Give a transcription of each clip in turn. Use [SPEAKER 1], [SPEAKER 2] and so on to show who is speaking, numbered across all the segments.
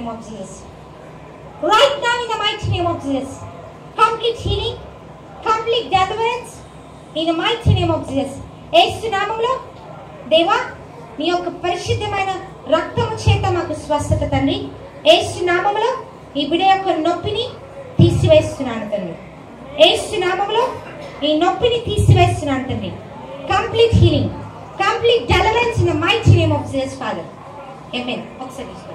[SPEAKER 1] name of Jesus. Right now in the mighty name of Jesus. Complete healing, complete deliverance in the mighty name of Jesus. ఏసు నామంలో దేవా నీ యొక్క పరిశుద్ధమైన రక్తము చేత మాకు స్వస్థత తండ్రి ఏసు నామంలో ఈ బిడ యొక్క నొప్పిని తీసివేస్తున్నాను తండ్రి ఏసు నామంలో ఈ నొప్పిని తీసివేస్తున్నాను తండ్రి complete healing complete deliverance in the mighty name of Jesus father amen ఒకసారి తీసుకోండి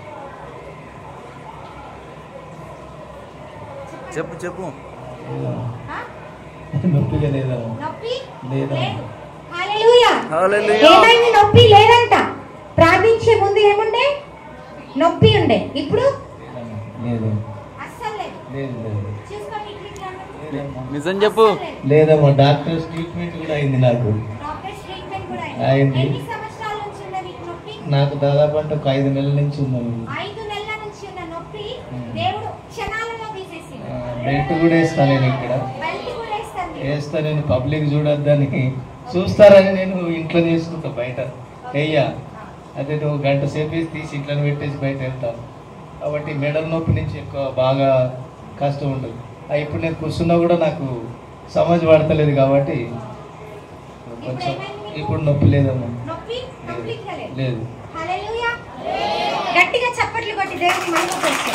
[SPEAKER 2] చెప్పు చెప్పు
[SPEAKER 1] ఆ?
[SPEAKER 3] నొప్పిగా లేదా
[SPEAKER 1] నొప్పి
[SPEAKER 3] లేదా.
[SPEAKER 1] లేదు హల్లెలూయా
[SPEAKER 2] హల్లెలూయా.
[SPEAKER 1] ఏమైంది నొప్పి లేదంట ప్రార్థించే ముందు ఏముండే నొప్పి ఉండే ఇప్పుడు
[SPEAKER 3] లేదు
[SPEAKER 1] అస్సలు లేదు
[SPEAKER 3] లేదు లేదు
[SPEAKER 1] చూసుకోండి ఇట్లా ఇట్లా అన్నది.
[SPEAKER 3] లేదమ్మా.
[SPEAKER 2] నిజం చెప్పు
[SPEAKER 1] అస్సలు లేదు.
[SPEAKER 3] లేదమ్మా డాక్టర్స్ ట్రీట్మెంట్ కూడా అయింది నాకు
[SPEAKER 1] డాక్టర్స్ ట్రీట్మెంట్ కూడా
[SPEAKER 3] అయింది.
[SPEAKER 1] అయింది. ఎన్ని సంవత్సరాల నుంచి ఉన్న మీకు నొప్పి
[SPEAKER 3] నాకు దాదాపు అంటే ఒక ఐదు నెలల నుంచి ఉందండి
[SPEAKER 1] ఐదు నెలల నుంచి ఉన్న నొప్పి
[SPEAKER 3] Hmm.
[SPEAKER 1] దేవుడు క్షణాలలో తీసేసింది
[SPEAKER 3] బెల్ట్ కూడా వేస్తాను నేను ఇక్కడ
[SPEAKER 1] బయట కూడా వేస్తాను
[SPEAKER 3] వేస్తా నేను పబ్లిక్ చూడొద్దని చూస్తారని నేను ఇంట్లో చేసుకుంటా బయట వెయ్యా అదే నువ్వు గంట సేపు వేసి తీసి ఇంట్లో పెట్టేసి బయట వెళ్తాను కాబట్టి మెడల నొప్పి నుంచి ఎక్కువ బాగా కష్టం ఉండదు ఆ ఇప్పుడు నేను కూర్చున్నా కూడా నాకు సమజ్ పడతలేదు కాబట్టి కొంచెం ఇప్పుడు నొప్పి లేదమ్మా
[SPEAKER 1] నొప్పి కంప్లీట్ గా లేదు
[SPEAKER 3] లేదు
[SPEAKER 1] హల్లెలూయా గట్టిగా చప్పట్లు కొట్టి దేవుని మహిమ పరుస్తాం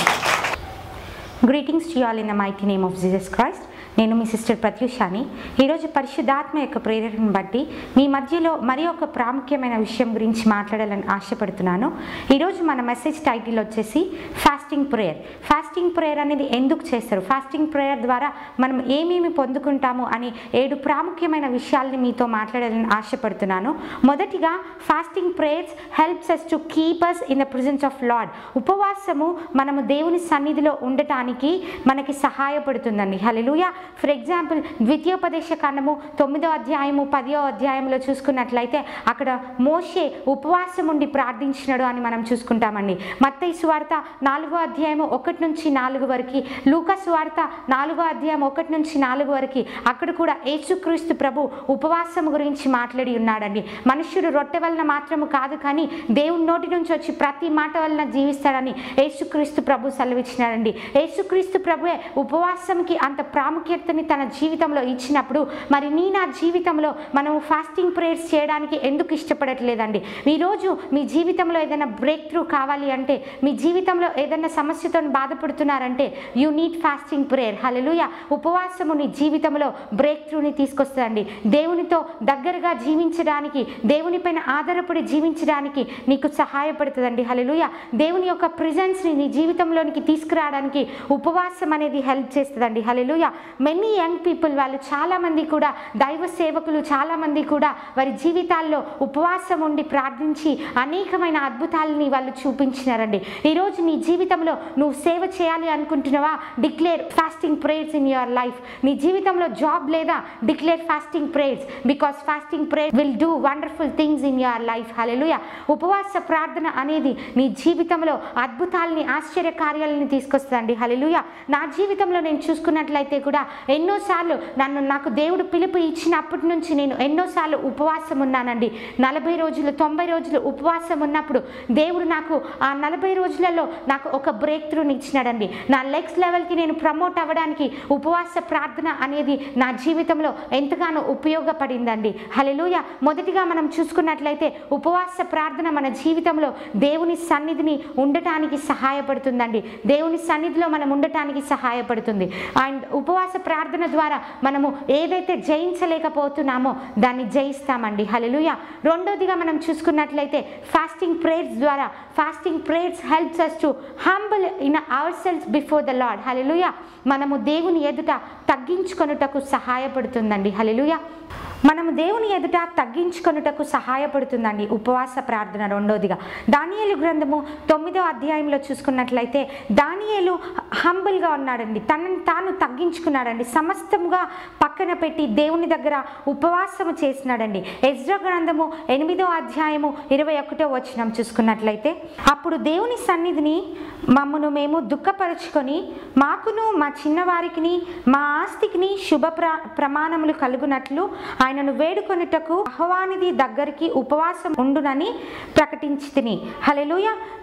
[SPEAKER 4] greetings to all in the mighty name of Jesus Christ నేను మీ సిస్టర్ ప్రత్యూషాని ఈరోజు పరిశుద్ధాత్మ యొక్క ప్రేరణను బట్టి మీ మధ్యలో మరి ఒక ప్రాముఖ్యమైన విషయం గురించి మాట్లాడాలని ఆశపడుతున్నాను ఈరోజు మన మెసేజ్ టైటిల్ వచ్చేసి ఫాస్టింగ్ ప్రేయర్ ఫాస్టింగ్ ప్రేయర్ అనేది ఎందుకు చేస్తారు ఫాస్టింగ్ ప్రేయర్ ద్వారా మనం ఏమేమి పొందుకుంటాము అని ఏడు ప్రాముఖ్యమైన విషయాల్ని మీతో మాట్లాడాలని ఆశపడుతున్నాను మొదటిగా fasting prayers helps us to keep us in the presence of lord ఉపవాసము మనము దేవుని సన్నిధిలో ఉండటానికి మనకి సహాయపడుతుందండి హల్లెలూయ ఫర్ ఎగ్జాంపుల్ ద్వితీయోపదేశ కాండము తొమ్మిదో అధ్యాయము పదో అధ్యాయంలో చూసుకున్నట్లయితే అక్కడ మోషే ఉపవాసం ఉండి ప్రార్థించినాడు అని మనం చూసుకుంటామండి మత్తయి సువార్త నాలుగో అధ్యాయము ఒకటి నుంచి నాలుగు వరకు లూకా సువార్త నాలుగో అధ్యాయం ఒకటి నుంచి నాలుగు వరకు అక్కడ కూడా యేసుక్రీస్తు ప్రభు ఉపవాసం గురించి మాట్లాడి ఉన్నాడండి మనుష్యుడు రొట్టె వలన మాత్రము కాదు కానీ దేవుని నోటి నుంచి వచ్చి ప్రతి మాట వలన జీవిస్తాడని యేసుక్రీస్తు ప్రభు సెలవిచ్చినాడండి యేసుక్రీస్తు ప్రభువే ఉపవాసంకి అంత ప్రాముఖ్యతని తన జీవితంలో ఇచ్చినప్పుడు మరి నీ నా జీవితంలో మనము ఫాస్టింగ్ ప్రేయర్స్ చేయడానికి ఎందుకు ఇష్టపడట్లేదండి ఈరోజు మీ జీవితంలో ఏదైనా బ్రేక్ త్రూ కావాలి అంటే మీ జీవితంలో ఏదైనా సమస్యతో బాధపడుతున్నారంటే you need fasting prayer hallelujah ఉపవాసము నీ జీవితంలో బ్రేక్ త్రూని తీసుకొస్తుందండి దేవునితో దగ్గరగా జీవించడానికి దేవునిపైన ఆధారపడి జీవించడానికి నీకు సహాయపడుతుందండి హలెలుయ దేవుని యొక్క ప్రిజెన్స్ని నీ జీవితంలోనికి తీసుకురావడానికి ఉపవాసం అనేది హెల్ప్ చేస్తుందండి హలెలుయ మెనీ యంగ్ పీపుల్ వాళ్ళు చాలామంది కూడా దైవ సేవకులు చాలామంది కూడా వారి జీవితాల్లో ఉపవాసం ఉండి ప్రార్థించి అనేకమైన అద్భుతాలని వాళ్ళు చూపించినారండి ఈరోజు నీ జీవితంలో నువ్వు సేవ చేయాలి అనుకుంటున్నావా declare fasting prayers in your life నీ జీవితంలో జాబ్ లేదా declare fasting prayers because fasting prayer will do wonderful things in your life hallelujah ఉపవాస ప్రార్థన అనేది నీ జీవితంలో అద్భుతాలని ఆశ్చర్య కార్యాలని తీసుకొస్తుందండి హలెలుయ నా జీవితంలో నేను చూసుకున్నట్లయితే కూడా ఎన్నోసార్లు నన్ను నాకు దేవుడు పిలుపు ఇచ్చినప్పటి నుంచి నేను ఎన్నోసార్లు ఉపవాసం ఉన్నానండి నలభై రోజులు తొంభై రోజులు ఉపవాసం ఉన్నప్పుడు దేవుడు నాకు ఆ నలభై రోజులలో నాకు ఒక బ్రేక్ త్రూని ఇచ్చినాడండి నా లెగ్స్ లెవెల్కి నేను ప్రమోట్ అవ్వడానికి ఉపవాస ప్రార్థన అనేది నా జీవితంలో ఎంతగానో ఉపయోగపడిందండి హలెలూయ మొదటిగా మనం చూసుకున్నట్లయితే ఉపవాస ప్రార్థన మన జీవితంలో దేవుని సన్నిధిని ఉండటానికి సహాయపడుతుందండి దేవుని సన్నిధిలో మనం ఉండటానికి సహాయపడుతుంది అండ్ ఉపవాస ప్రార్థన ద్వారా మనము ఏదైతే జయించలేకపోతున్నామో దాన్ని జయిస్తామండి హలెలుయ రెండోదిగా మనం చూసుకున్నట్లయితే ఫాస్టింగ్ ప్రేయర్స్ ద్వారా fasting prayers helps us to humble in our selves before the lord hallelujah మనము దేవుని ఎదుట తగ్గించుకొనుటకు సహాయపడుతుందండి హలెలుయ మనము దేవుని ఎదుట తగ్గించుకొనుటకు సహాయపడుతుందండి ఉపవాస ప్రార్థన రెండోదిగా దానియేలు గ్రంథము తొమ్మిదో అధ్యాయంలో చూసుకున్నట్లయితే దానియేలు హంబుల్గా ఉన్నాడండి తనని తాను తగ్గించుకున్నాడండి సమస్తముగా పక్కన పెట్టి దేవుని దగ్గర ఉపవాసము చేసినాడండి ఎజ్రా గ్రంథము ఎనిమిదో అధ్యాయము ఇరవై ఒకటో వచనం చూసుకున్నట్లయితే అప్పుడు దేవుని సన్నిధిని మమ్మను మేము దుఃఖపరుచుకొని మాకును మా చిన్నవారికిని మా ఆస్తికిని శుభ ప్ర ప్రమాణములు కలుగునట్లు ఆయనను వేడుకొనుటకు అహవానిది దగ్గరికి ఉపవాసం ఉండునని ప్రకటించి తిని హలెలుయ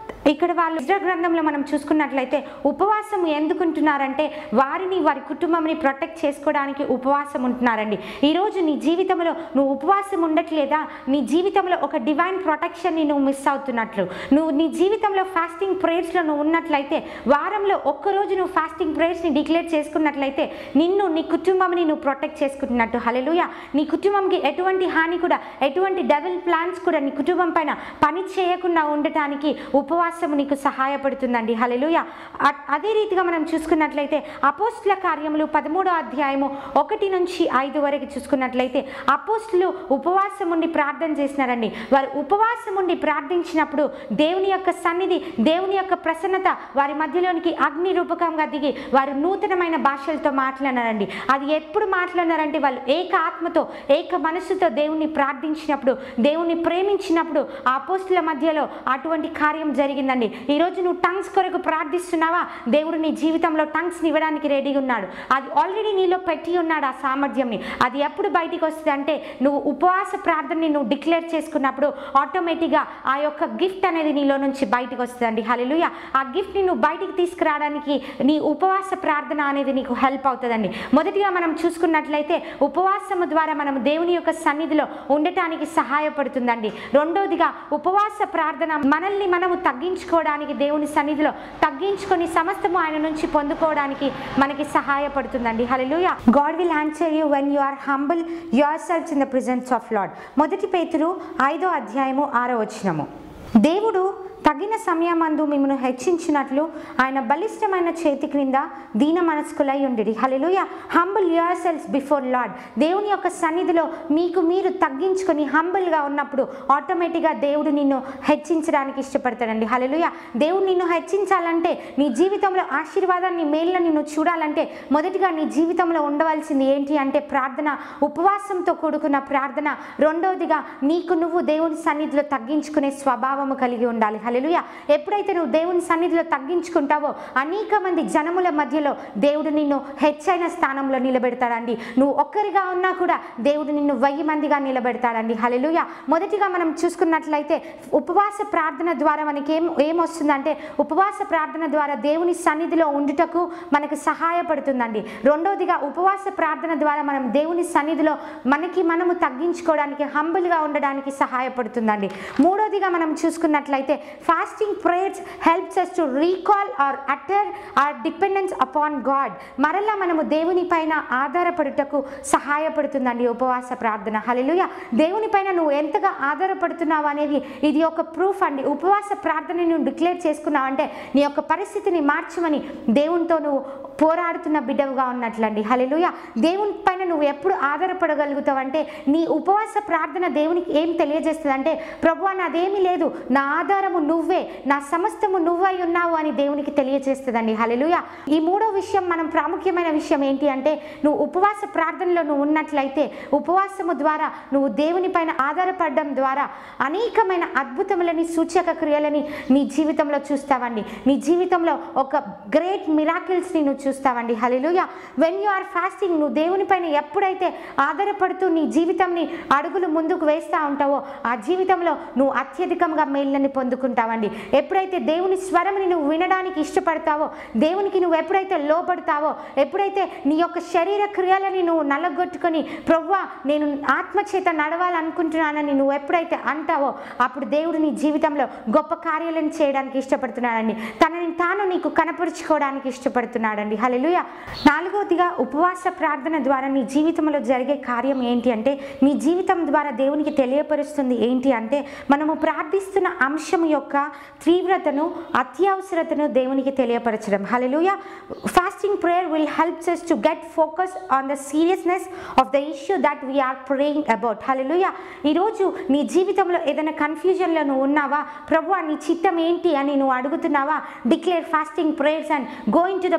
[SPEAKER 4] ఇక్కడ వాళ్ళు ఇజ్రా గ్రంథంలో మనం చూసుకున్నట్లయితే ఉపవాసం ఎందుకుంటున్నారంటే వారిని వారి కుటుంబంని ప్రొటెక్ట్ చేసుకోవడానికి ఉపవాసం ఉంటున్నారండి ఈరోజు నీ జీవితంలో నువ్వు ఉపవాసం ఉండట్లేదా నీ జీవితంలో ఒక డివైన్ ప్రొటెక్షన్ని నువ్వు మిస్ అవుతున్నట్లు నువ్వు నీ జీవితంలో ఫాస్టింగ్ ప్రేయర్స్లో నువ్వు ఉన్నట్లయితే వారంలో ఒక్కరోజు నువ్వు ఫాస్టింగ్ ప్రేయర్స్ని డిక్లేర్ చేసుకున్నట్లయితే నిన్ను నీ కుటుంబంని నువ్వు ప్రొటెక్ట్ చేసుకుంటున్నట్టు హలెలుయ నీ కుటుంబంకి ఎటువంటి హాని కూడా ఎటువంటి డెవల్ ప్లాన్స్ కూడా నీ కుటుంబం పైన పని చేయకుండా ఉండటానికి ఉపవాసం నీకు సహాయపడుతుందండి హలెలుయ అదే రీతిగా మనం చూసుకున్నట్లయితే అపోస్టుల కార్యములు పదమూడో అధ్యాయము ఒకటి నుంచి ఐదు వరకు చూసుకున్నట్లయితే అపోస్టులు ఉపవాసం ఉండి ప్రార్థన చేసినారండి వారు ఉపవాసం ఉండి ప్రార్థించినప్పుడు దేవుని యొక్క సన్నిధి దేవుని యొక్క ప్రసన్నత వారి మధ్యలోనికి అగ్ని రూపకంగా దిగి వారు నూతనమైన భాషలతో మాట్లాడినారండి అది ఎప్పుడు మాట్లాడినారంటే వాళ్ళు ఏక ఆత్మతో ఏక మనస్సుతో దేవుణ్ణి ప్రార్థించినప్పుడు దేవుణ్ణి ప్రేమించినప్పుడు ఆ అపోస్తుల మధ్యలో అటువంటి కార్యం జరిగిందండి ఈరోజు నువ్వు టంగ్స్ కొరకు ప్రార్థిస్తున్నావా దేవుడు నీ జీవితంలో టంగ్స్ని ఇవ్వడానికి రెడీగా ఉన్నాడు అది ఆల్రెడీ నీలో పెట్టి ఉన్నాడు ఆ సామర్థ్యంని అది ఎప్పుడు బయటికి వస్తుంది అంటే నువ్వు ఉపవాస ప్రార్థనని నువ్వు డిక్లేర్ చేసుకున్నప్పుడు ఆటోమేటిక్గా ఆ యొక్క గిఫ్ట్ అనేది నీలో నుంచి బయటకు వస్తుందండి హల్లెలూయా ఆ గిఫ్ట్ని నువ్వు బయటికి తీసుకురావడానికి నీ ఉపవాస ప్రార్థన అనేది నీకు హెల్ప్ అవుతుందండి మొదటిగా మనం చూసుకున్నట్లయితే ఉపవాసము ద్వారా మనం దేవుని యొక్క సన్నిధిలో ఉండటానికి సహాయపడుతుందండి రెండోదిగా ఉపవాస ప్రార్థన మనల్ని మనము తగ్గించుకోవడానికి దేవుని సన్నిధిలో తగ్గించుకొని సమస్తము ఆయన నుంచి పొందుకోవడానికి మనకి సహాయపడుతుందండి hallelujah God will answer you when you are humble your selves in the presence of lord మొదటి పేతురు ఐదో అధ్యాయము ఆరో వచనము దేవుడు తగిన సమయమందు మిమ్మల్ని హెచ్చించినట్లు ఆయన బలిష్టమైన చేతి క్రింద దీన మనస్కులై ఉండిరి hallelujah humble your selves before lord దేవుని యొక్క సన్నిధిలో మీకు మీరు తగ్గించుకొని హంబుల్గా ఉన్నప్పుడు ఆటోమేటిక్గా దేవుడు నిన్ను హెచ్చించడానికి ఇష్టపడతాడండి హలెలుయ దేవుడు నిన్ను హెచ్చించాలంటే నీ జీవితంలో ఆశీర్వాదాన్ని మేళ్ళని నువ్వు చూడాలంటే మొదటిగా నీ జీవితంలో ఉండవలసింది ఏంటి అంటే ప్రార్థన ఉపవాసంతో కూడుకున్న ప్రార్థన రెండవదిగా నీకు నువ్వు దేవుని సన్నిధిలో తగ్గించుకునే స్వభావము కలిగి ఉండాలి హల్లెలూయా ఎప్పుడైతే నువ్వు దేవుని సన్నిధిలో తగ్గించుకుంటావో అనేక మంది జనముల మధ్యలో దేవుడు నిన్ను హెచ్చైన స్థానంలో నిలబెడతాడండి నువ్వు ఒక్కరిగా ఉన్నా కూడా దేవుడు నిన్ను వెయ్యి మందిగా నిలబెడతాడండి హల్లెలూయా మొదటిగా మనం చూసుకున్నట్లయితే ఉపవాస ప్రార్థన ద్వారా మనకి ఏం ఏమొస్తుందంటే ఉపవాస ప్రార్థన ద్వారా దేవుని సన్నిధిలో ఉండుటకు మనకు సహాయపడుతుందండి రెండవదిగా ఉపవాస ప్రార్థన ద్వారా మనం దేవుని సన్నిధిలో మనకి మనము తగ్గించుకోవడానికి హంబుల్గా ఉండడానికి సహాయపడుతుందండి మూడోదిగా మనం చూసుకున్నట్లయితే fasting prayers helps us to recall our utter our dependence upon God మరలా మనము దేవుని పైన ఆధారపడుటకు సహాయపడుతుందండి ఉపవాస ప్రార్థన హల్లెలూయ దేవుని పైన నువ్వు ఎంతగా ఆధారపడుతున్నావు అనేది ఇది ఒక ప్రూఫ్ అండి ఉపవాస ప్రార్థన నువ్వు డిక్లేర్ చేసుకున్నావు అంటే నీ యొక్క పరిస్థితిని మార్చమని దేవునితో నువ్వు పోరాడుతున్న బిడ్డవుగా ఉన్నట్లండి హల్లెలూయ దేవుని పైన నువ్వు ఎప్పుడు ఆధారపడగలుగుతావు అంటే నీ ఉపవాస ప్రార్థన దేవునికి ఏం తెలియజేస్తుంది అంటే ప్రభు నాదేమీ లేదు నా ఆధారము నువ్వే నా సమస్తము నువ్వై ఉన్నావు అని దేవునికి తెలియజేస్తుందండి హల్లెలూయ ఈ మూడో విషయం మనం ప్రాముఖ్యమైన విషయం ఏంటి అంటే నువ్వు ఉపవాస ప్రార్థనలో నువ్వు ఉన్నట్లయితే ఉపవాసము ద్వారా నువ్వు దేవుని పైన ఆధారపడడం ద్వారా అనేకమైన అద్భుతములని సూచక క్రియలని నీ జీవితంలో చూస్తావండి నీ జీవితంలో ఒక గ్రేట్ మిరాకిల్స్ని నువ్వు చూస్తావండి hallelujah when you are fasting నువ్వు దేవుని పైన ఎప్పుడైతే ఆధారపడుతూ నీ జీవితంని అడుగులు ముందుకు వేస్తూ ఉంటావో ఆ జీవితంలో నువ్వు అత్యధికంగా మేళ్ళని పొందుకుంటావండి ఎప్పుడైతే దేవుని స్వరముని నువ్వు వినడానికి ఇష్టపడతావో దేవునికి నువ్వు ఎప్పుడైతే లోపడతావో ఎప్పుడైతే నీ యొక్క శరీర క్రియలని నువ్వు నలగొట్టుకొని ప్రవ్వా నేను ఆత్మచేత నడవాలనుకుంటున్నానని నువ్వు ఎప్పుడైతే అంటావో అప్పుడు దేవుడు నీ జీవితంలో గొప్ప కార్యాలను చేయడానికి ఇష్టపడుతున్నాడండి తనని తాను నీకు కనపరుచుకోవడానికి ఇష్టపడుతున్నాడండి హల్లెలూయా నాలుగవదిగా ఉపవాస ప్రార్థన ద్వారా నీ జీవితంలో జరిగే కార్యం ఏంటి అంటే నీ జీవితం ద్వారా దేవునికి తెలియపరుస్తుంది ఏంటి అంటే మనము ప్రార్థిస్తున్న అంశం యొక్క తీవ్రతను అత్యవసరతను దేవునికి తెలియపరచడం hallelujah fasting prayer will helps us to get focus on the seriousness of the issue that we're praying about hallelujah ఈరోజు నీ జీవితంలో ఏదైనా కన్ఫ్యూజన్లో నువ్వు ఉన్నావా ప్రభు నీ చిత్తం ఏంటి అని నువ్వు అడుగుతున్నావా declare fasting prayers and going to the presence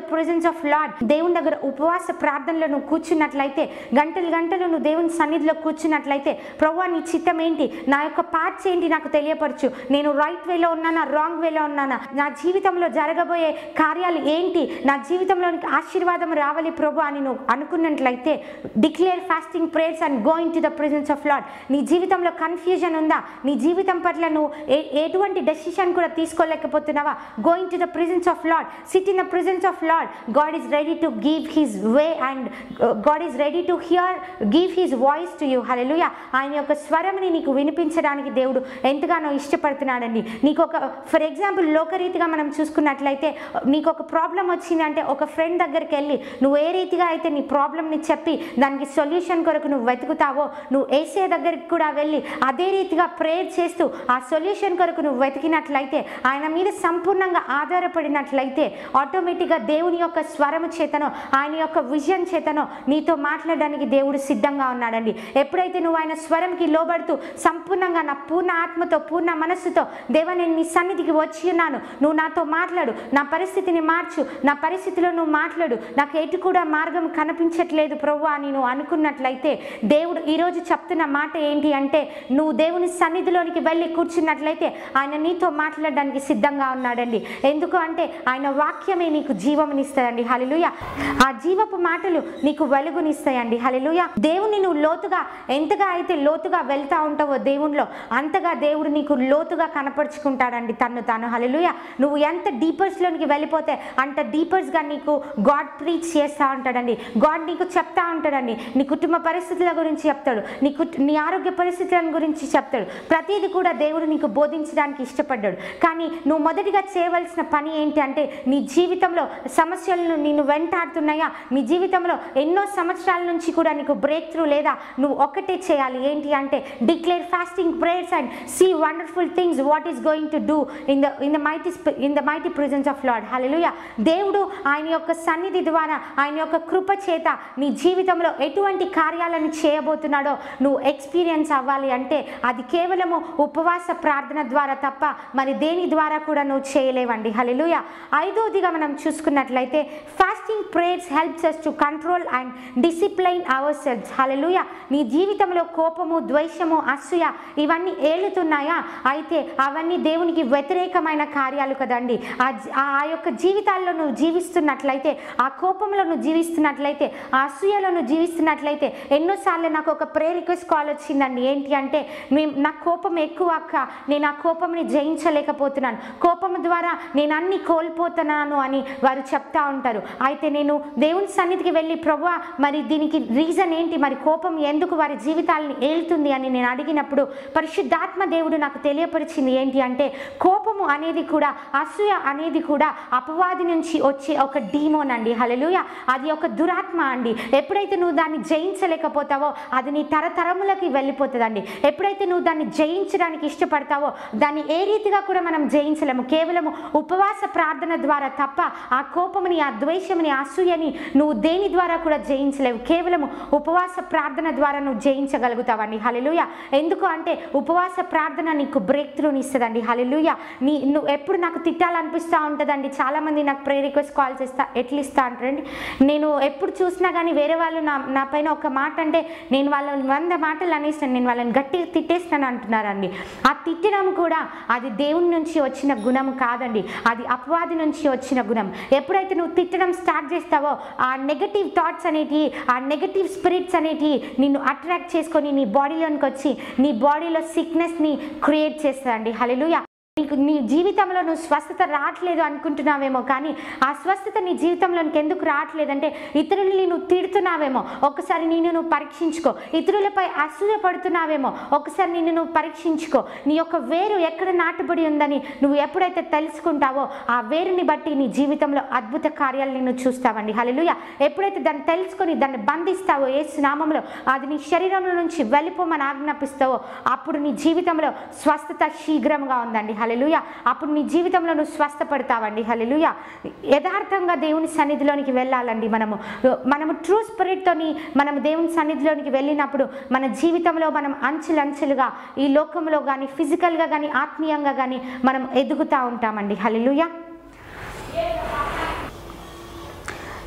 [SPEAKER 4] presence of lord దేవుని దగ్గర ఉపవాస ప్రార్థనలో నువ్వు కూర్చున్నట్లయితే గంటలు గంటలు నువ్వు దేవుని సన్నిధిలో కూర్చున్నట్లయితే ప్రభు నీ చిత్తం ఏంటి నా యొక్క పార్ట్స్ ఏంటి నాకు తెలియపరచు నేను రైట్ వేలో ఉన్నానా రాంగ్ వేలో ఉన్నానా నా జీవితంలో జరగబోయే కార్యాలు ఏంటి నా జీవితంలోనికి ఆశీర్వాదం రావాలి ప్రభు అని నువ్వు అనుకున్నట్లయితే declare fasting prayers and going to the presence of lord నీ జీవితంలో కన్ఫ్యూజన్ ఉందా నీ జీవితం పట్ల నువ్వు ఏ- ఎటువంటి డెసిషన్ కూడా తీసుకోలేకపోతున్నావా going to the presence of lord sit in the presence of lord God is ready to give his way and God is ready to hear give his voice to you hallelujah ఆయన యొక్క స్వరంని నీకు వినిపించడానికి దేవుడు ఎంతగానో ఇష్టపడుతున్నాడండి నీకు ఒక for example లోకరీతిగా మనం చూసుకున్నట్లయితే నీకు ఒక ప్రాబ్లం వచ్చిందంటే ఒక ఫ్రెండ్ దగ్గరికి వెళ్ళి నువ్వు ఏ రీతిగా అయితే నీ ప్రాబ్లమ్ని చెప్పి దానికి సొల్యూషన్ కొరకు నువ్వు వెతుకుతావో నువ్వు ఏసే దగ్గరికి కూడా వెళ్ళి అదే రీతిగా ప్రేయర్ చేస్తూ ఆ సొల్యూషన్ కొరకు నువ్వు వెతికినట్లయితే ఆయన మీద సంపూర్ణంగా ఆధారపడినట్లయితే ఆటోమేటిక్గా దేవుని యొక్క స్వరము చేతనో ఆయన యొక్క విజన్ చేతనో నీతో మాట్లాడడానికి దేవుడు సిద్ధంగా ఉన్నాడండి ఎప్పుడైతే నువ్వు ఆయన స్వరంకి లోబడుతూ సంపూర్ణంగా నా పూర్ణ ఆత్మతో పూర్ణ మనస్సుతో దేవ నేను నీ సన్నిధికి వచ్చి ఉన్నాను నువ్వు నాతో మాట్లాడు నా పరిస్థితిని మార్చు నా పరిస్థితిలో నువ్వు మాట్లాడు నాకు ఎటు కూడా మార్గం కనిపించట్లేదు ప్రభు అని నువ్వు అనుకున్నట్లయితే దేవుడు ఈరోజు చెప్తున్న మాట ఏంటి అంటే నువ్వు దేవుని సన్నిధిలోనికి వెళ్ళి కూర్చున్నట్లయితే ఆయన నీతో మాట్లాడడానికి సిద్ధంగా ఉన్నాడండి ఎందుకు అంటే ఆయన వాక్యమే నీకు జీవమునిస్తుందండి హలిలుయ ఆ జీవపు మాటలు నీకు వెలుగునిస్తాయండి హలిలుయ దేవుని నువ్వు లోతుగా ఎంతగా అయితే లోతుగా వెళ్తా ఉంటావో దేవునిలో అంతగా దేవుడు నీకు లోతుగా కనపరుచుకుంటాడండి తన్ను తాను హలిలుయ నువ్వు ఎంత డీపర్స్లోనికి వెళ్ళిపోతే అంత డీపర్స్గా నీకు గాడ్ ప్రీచ్ చేస్తూ ఉంటాడండి గాడ్ నీకు చెప్తా ఉంటాడండి నీ కుటుంబ పరిస్థితుల గురించి చెప్తాడు నీ కుట్ నీ ఆరోగ్య పరిస్థితుల గురించి చెప్తాడు ప్రతిదీ కూడా దేవుడు నీకు బోధించడానికి ఇష్టపడ్డాడు కానీ నువ్వు మొదటిగా చేయవలసిన పని ఏంటి అంటే నీ జీవితంలో సమస్యలను నిన్ను వెంటాడుతున్నాయా నీ జీవితంలో ఎన్నో సంవత్సరాల నుంచి కూడా నీకు బ్రేక్ త్రూ లేదా నువ్వు ఒక్కటే చేయాలి ఏంటి అంటే declare fasting prayers and see wonderful things what is going to do in the in the mighty in the mighty presence of lord hallelujah దేవుడు ఆయన యొక్క సన్నిధి ద్వారా ఆయన యొక్క కృప చేత నీ జీవితంలో ఎటువంటి కార్యాలను చేయబోతున్నాడో నువ్వు ఎక్స్పీరియన్స్ అవ్వాలి అంటే అది కేవలము ఉపవాస ప్రార్థన ద్వారా తప్ప మరి దేని ద్వారా కూడా నువ్వు చేయలేవండి హల్లెలూయా ఐదోదిగా మనం చూసుకున్నట్లయితే fasting prayers helps us to control and discipline our selves hallelujah నీ జీవితంలో కోపము ద్వేషము అసూయ ఇవన్నీ ఏలుతున్నాయా అయితే అవన్నీ దేవునికి వ్యతిరేకమైన కార్యాలు కదండి ఆ జీ- ఆ ఆ యొక్క జీవితాల్లో నువ్వు జీవిస్తున్నట్లయితే ఆ కోపంలో నువ్వు జీవిస్తున్నట్లయితే ఆ అసూయలో నువ్వు జీవిస్తున్నట్లయితే ఎన్నోసార్లు నాకు ఒక ప్రే రిక్వెస్ట్ కాల్ వచ్చిందండి ఏంటి అంటే మేము నా కోపం ఎక్కువ అక్క నేను ఆ కోపంని జయించలేకపోతున్నాను కోపం ద్వారా నేను అన్ని కోల్పోతున్నాను అని వారు చెప్తా ఉంటారు అయితే నేను దేవుని సన్నిధికి వెళ్ళి ప్రభా మరి దీనికి రీజన్ ఏంటి మరి కోపం ఎందుకు వారి జీవితాలని ఏలుతుంది అని నేను అడిగినప్పుడు పరిశుద్ధాత్మ దేవుడు నాకు తెలియపరిచింది ఏంటి అంటే కోపము అనేది కూడా అసూయ అనేది కూడా అపవాది నుంచి వచ్చే ఒక డీమోన్ అండి హలలుయ అది ఒక దురాత్మ అండి ఎప్పుడైతే నువ్వు దాన్ని జయించలేకపోతావో అది నీ తరతరములకి వెళ్ళిపోతుందండి ఎప్పుడైతే నువ్వు దాన్ని జయించడానికి ఇష్టపడతావో దాన్ని ఏ రీతిగా కూడా మనం జయించలేము కేవలము ఉపవాస ప్రార్థన ద్వారా తప్ప ఆ కోపముని ఆ ద్వేషముని ఆ అసూయని నువ్వు దేని ద్వారా కూడా జయించలేవు కేవలము ఉపవాస ప్రార్థన ద్వారా నువ్వు జయించగలుగుతావండి హలెలుయ ఎందుకు అంటే ఉపవాస ప్రార్థన నీకు బ్రేక్ త్రూని ఇస్తుందండి హలెలుయ నీ నువ్వు ఎప్పుడు నాకు తిట్టాలనిపిస్తూ ఉంటుందండి చాలామంది నాకు ప్రే రిక్వెస్ట్ కాల్ చేస్తా ఎట్లా ఇస్తా అంటారండి నేను ఎప్పుడు చూసినా కానీ వేరే వాళ్ళు నా నా పైన ఒక మాట అంటే నేను వాళ్ళని వంద మాటలు అనేస్తాను నేను వాళ్ళని గట్టిగా తిట్టేస్తాను అంటున్నారండి ఆ తిట్టడం కూడా అది దేవుని నుంచి వచ్చిన గుణం కాదండి అది అపవాది నుంచి వచ్చిన గుణం ఎప్పుడైతే నువ్వు తిట్టడం స్టార్ట్ చేస్తావో ఆ నెగటివ్ థాట్స్ అనేటివి ఆ నెగటివ్ స్పిరిట్స్ అనేటివి నిన్ను అట్రాక్ట్ చేసుకొని నీ బాడీలోనికి వచ్చి నీ బాడీలో సిక్నెస్ని క్రియేట్ చేస్తుందండి హలెలుయ నీకు నీ జీవితంలో నువ్వు స్వస్థత రావట్లేదు అనుకుంటున్నావేమో కానీ ఆ స్వస్థత నీ జీవితంలోనికి ఎందుకు రావట్లేదంటే ఇతరులని నువ్వు తిడుతున్నావేమో ఒకసారి నిన్ను నువ్వు పరీక్షించుకో ఇతరులపై అసూయ పడుతున్నావేమో ఒకసారి నిన్ను నువ్వు పరీక్షించుకో నీ యొక్క వేరు ఎక్కడ నాటుబడి ఉందని నువ్వు ఎప్పుడైతే తెలుసుకుంటావో ఆ వేరుని బట్టి నీ జీవితంలో అద్భుత కార్యాలు నిన్ను చూస్తావండి హల్లెలూయా ఎప్పుడైతే దాన్ని తెలుసుకొని దాన్ని బంధిస్తావో ఏ నామంలో అది నీ శరీరంలో నుంచి వెళ్ళిపోమని ఆజ్ఞాపిస్తావో అప్పుడు నీ జీవితంలో స్వస్థత శీఘ్రంగా ఉందండి హల్లెలూయా అప్పుడు నీ జీవితంలో నువ్వు స్వస్థపడతావండి హల్లెలూయా యథార్థంగా దేవుని సన్నిధిలోనికి వెళ్ళాలండి మనము మనము ట్రూ స్పిరిట్తోని మనం దేవుని సన్నిధిలోనికి వెళ్ళినప్పుడు మన జీవితంలో మనం అంచెలంచెలుగా ఈ లోకంలో కానీ ఫిజికల్గా కానీ ఆత్మీయంగా కానీ మనం ఎదుగుతూ ఉంటామండి hallelujah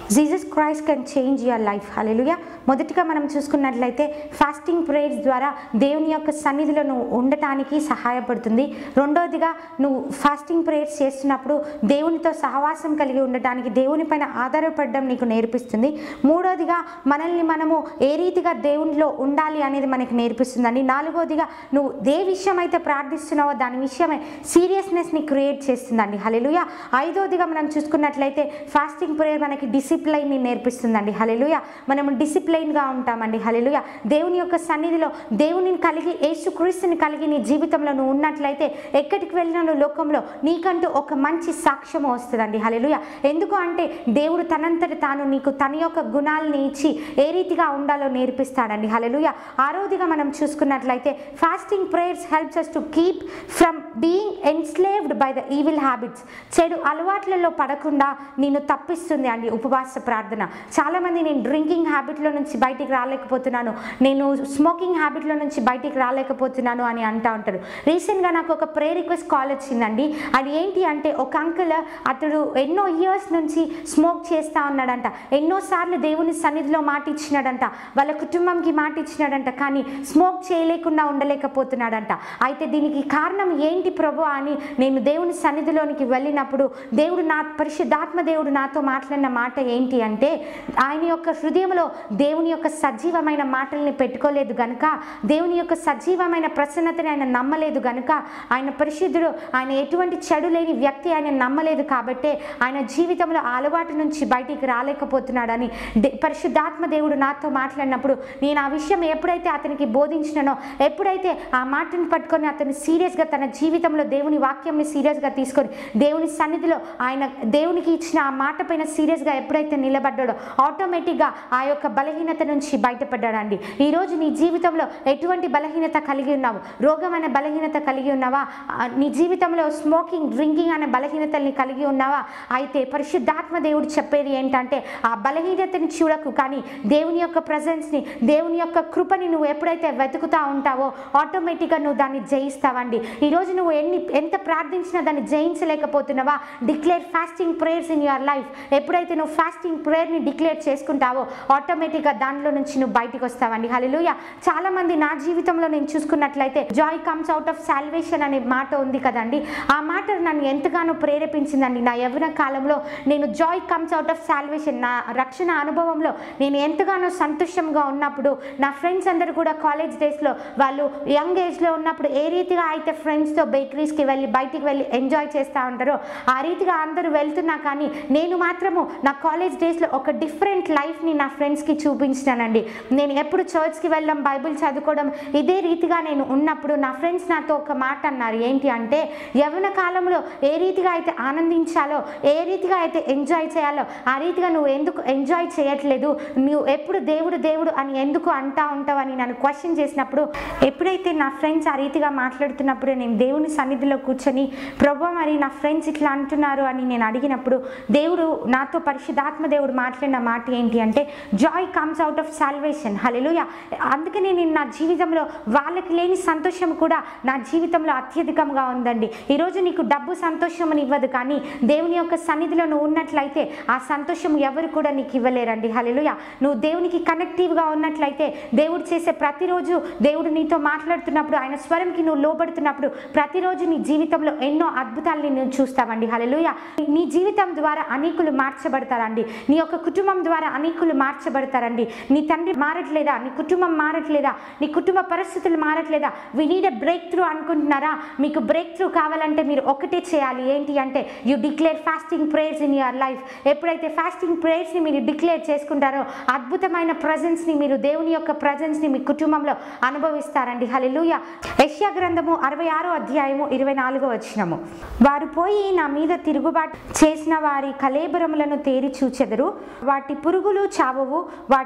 [SPEAKER 4] Jesus Christ can change your life hallelujah మొదటిగా మనం చూసుకున్నట్లయితే ఫాస్టింగ్ ప్రేయర్స్ ద్వారా దేవుని యొక్క సన్నిధిలో నువ్వు ఉండటానికి సహాయపడుతుంది రెండవదిగా నువ్వు ఫాస్టింగ్ ప్రేయర్స్ చేస్తున్నప్పుడు దేవునితో సహవాసం కలిగి ఉండటానికి దేవుని పైన ఆధారపడడం నీకు నేర్పిస్తుంది మూడవదిగా మనల్ని మనము ఏ రీతిగా దేవునిలో ఉండాలి అనేది మనకి నేర్పిస్తుందండి నాలుగవదిగా నువ్వు ఏ విషయం అయితే ప్రార్థిస్తున్నావో దాని విషయమే సీరియస్నెస్ని క్రియేట్ చేస్తుందండి హలెలుయ ఐదవదిగా మనం చూసుకున్నట్లయితే ఫాస్టింగ్ ప్రేయర్ మనకి డిసిప్లైన్ని నేర్పిస్తుందండి హలెలుయ మనము డిసిప్లైన్గా ఉంటామండి హలెలుయ దేవుని యొక్క సన్నిధిలో దేవునిని కలిగి యేసుక్రీస్తుని కలిగి నీ జీవితంలో నువ్వు ఉన్నట్లయితే ఎక్కడికి వెళ్ళినా నువ్వు లోకంలో నీకంటూ ఒక మంచి సాక్ష్యం వస్తుందండి హలెలుయ ఎందుకు అంటే దేవుడు తనంతట తాను నీకు తన యొక్క గుణాలని ఇచ్చి ఏ రీతిగా ఉండాలో నేర్పిస్తాడండి హలెలుయ ఆరోదిగా మనం చూసుకున్నట్లయితే fasting prayers helps us to keep from being enslaved by the evil habits చెడు అలవాట్లలో పడకుండా నేను తప్పిస్తుంది అండి ఉపవాస ప్రార్థన చాలామంది నేను డ్రింకింగ్ హ్యాబిట్లో నుంచి బయటికి రాలేకపోతున్నాను నేను స్మోకింగ్ హ్యాబిట్లో నుంచి బయటికి రాలేకపోతున్నాను అని అంటూ ఉంటారు రీసెంట్గా నాకు ఒక ప్రే రిక్వెస్ట్ కాల్ వచ్చిందండి అది ఏంటి అంటే ఒక అంకుల్ అతడు ఎన్నో ఇయర్స్ నుంచి స్మోక్ చేస్తూ ఉన్నాడంట ఎన్నోసార్లు దేవుని సన్నిధిలో మాట ఇచ్చినాడంట వాళ్ళ కుటుంబంకి మాట ఇచ్చినాడంట కానీ స్మోక్ చేయలేకుండా ఉండలేకపోతున్నాడంట అయితే దీనికి కారణం ఏంటి ప్రభు అని నేను దేవుని సన్నిధిలోనికి వెళ్ళినప్పుడు దేవుడు నా పరిశుద్ధాత్మ దేవుడు నాతో మాట్లాడిన మాట ఏంటి అంటే ఆయన యొక్క హృదయంలో దేవుని యొక్క సజీవమైన మాటల్ని పెట్టుకోలేదు గనుక దేవుని యొక్క సజీవమైన ప్రసన్నతని ఆయన నమ్మలేదు గనుక ఆయన పరిశుద్ధుడు ఆయన ఎటువంటి చెడు లేని వ్యక్తి ఆయన నమ్మలేదు కాబట్టే ఆయన జీవితంలో ఆ అలవాటు నుంచి బయటికి రాలేకపోతున్నాడని దే- పరిశుద్ధాత్మ దేవుడు నాతో మాట్లాడినప్పుడు నేను ఆ విషయం ఎప్పుడైతే అతనికి బోధించినానో ఎప్పుడైతే ఆ మాటను పట్టుకొని అతను సీరియస్గా తన జీవితంలో దేవుని వాక్యంని సీరియస్గా తీసుకొని దేవుని సన్నిధిలో ఆయన దేవునికి ఇచ్చిన ఆ మాట పైన సీరియస్గా ఎప్పుడైతే నిలబడ్డాడో ఆటోమేటిక్గా ఆ యొక్క బలహీనత నుంచి బయటపడ్డాడండి ఈరోజు నీ జీవితంలో ఎటువంటి బలహీనత కలిగి ఉన్నావు రోగం అనే బలహీనత కలిగి ఉన్నావా ఆ, నీ జీవితంలో స్మోకింగ్ డ్రింకింగ్ అనే బలహీనతల్ని కలిగి ఉన్నావా అయితే పరిశుద్ధాత్మ దేవుడు చెప్పేది ఏంటంటే ఆ బలహీనతని చూడకు కానీ దేవుని యొక్క ప్రజెన్స్ని దేవుని యొక్క కృపని నువ్వు ఎప్పుడైతే వెతుకుతా ఉంటావో ఆటోమేటిక్గా నువ్వు దాన్ని జయిస్తావండి ఈరోజు నువ్వు ఎన్ని ఎంత ప్రార్థించినా దాన్ని జయించలేకపోతున్నావా declare fasting prayers in your life ఎప్పుడైతే నువ్వు ఫాస్టింగ్ ప్రేయర్ని డిక్లేర్ చేసుకుంటావో ఆటోమేటిక్గా దానిలో నుంచి నువ్వు బయటకు వస్తావండి హల్లెలూయా చాలా మంది నా జీవితంలో నేను చూసుకున్నట్లయితే joy comes out of salvation అనే మాట ఉంది కదండి ఆ మాట నన్ను ఎంతగానో ప్రేరేపించిందండి నా యవ్వన కాలంలో నేను joy comes out of salvation నా రక్షణ అనుభవంలో నేను ఎంతగానో సంతోషంగా ఉన్నప్పుడు నా ఫ్రెండ్స్ అందరూ కూడా కాలేజ్ డేస్లో వాళ్ళు యంగ్ ఏజ్లో ఉన్నప్పుడు ఏ రీతిగా అయితే ఫ్రెండ్స్తో బేకరీస్కి వెళ్ళి బయటికి వెళ్ళి ఎంజాయ్ చేస్తూ ఉంటారో ఆ రీతిగా అందరూ వెళ్తున్నా కానీ నేను మాత్రము నా కాలేజ్ డేస్లో ఒక డిఫరెంట్ లైఫ్ని నా ఫ్రెండ్స్కి చూపించినానండి నేను ఎప్పుడు చర్చ్కి వెళ్ళడం బైబిల్ చదువుకోవడం ఇదే రీతిగా నేను ఉన్నప్పుడు నా ఫ్రెండ్స్ నాతో ఒక మాట అన్నారు ఏంటి అంటే యవ్వన కాలంలో ఏ రీతిగా అయితే ఆనందించాలో ఏ రీతిగా అయితే ఎంజాయ్ చేయాలో ఆ రీతిగా నువ్వు ఎందుకు ఎంజాయ్ చేయట్లేదు నువ్వు ఎప్పుడు దేవుడు దేవుడు అని ఎందుకు అంటా ఉంటావు అని నన్ను క్వశ్చన్ చేసినప్పుడు ఎప్పుడైతే నా ఫ్రెండ్స్ ఆ రీతిగా మాట్లాడుతున్నప్పుడు నేను దేవుని సన్నిధిలో కూర్చొని ప్రభు మరి నా ఫ్రెండ్స్ ఇట్లా అంటున్నారు అని నేను అడిగినప్పుడు దేవుడు నాతో పరిశుద్ధాత్మ దేవుడు మాట్లాడిన మాట ఏంటి అంటే joy comes out of salvation hallelujah అందుకనే నేను నా జీవితంలో వాళ్ళకి లేని సంతోషం కూడా నా జీవితంలో అత్యధికంగా ఉందండి ఈరోజు నీకు డబ్బు సంతోషం అని ఇవ్వదు కానీ దేవుని యొక్క సన్నిధిలో నువ్వు ఉన్నట్లయితే ఆ సంతోషం ఎవరు కూడా నీకు ఇవ్వలేరండి హలెలుయ నువ్వు దేవునికి కనెక్టివ్గా ఉన్నట్లయితే దేవుడు చేసే ప్రతిరోజు దేవుడు నీతో మాట్లాడుతున్నప్పుడు ఆయన స్వరంకి నువ్వు లోబడుతున్నప్పుడు ప్రతిరోజు నీ జీవితంలో ఎన్నో అద్భుతాలని నువ్వు చూస్తావండి హలెలుయ నీ జీవితం ద్వారా అనేకులు మార్చబడతారండి నీ యొక్క కుటుంబం ద్వారా అనేకులు మార్చబడతారండి నీ తండ్రి మారట్లేదా నీ కుటుంబం మారట్లేదా నీ కుటుంబ పరిస్థితులు మారట్లేదా we need a breakthrough అనుకుంటున్నారా మీకు బ్రేక్ త్రూ కావాలంటే మీరు ఒకటే చేయాలి ఏంటి అంటే you declare fasting prayers in your life ఎప్పుడైతే ఫాస్టింగ్ ప్రేయర్స్ని మీరు డిక్లేర్ చేసుకుంటారో అద్భుతమైన ప్రజెన్స్ని మీరు దేవుని యొక్క ప్రజెన్స్ని మీ కుటుంబంలో అనుభవిస్తారండి హల్లెలూయా యెషయా గ్రంథము అరవై ఆరో అధ్యాయము ఇరవై నాలుగో వచ్చినము వారు పోయి నా మీద తిరుగుబాటు చేసిన వారి కలేబరములను తేరి చూచెదరు వాటి పురుగులు చావవు వాటి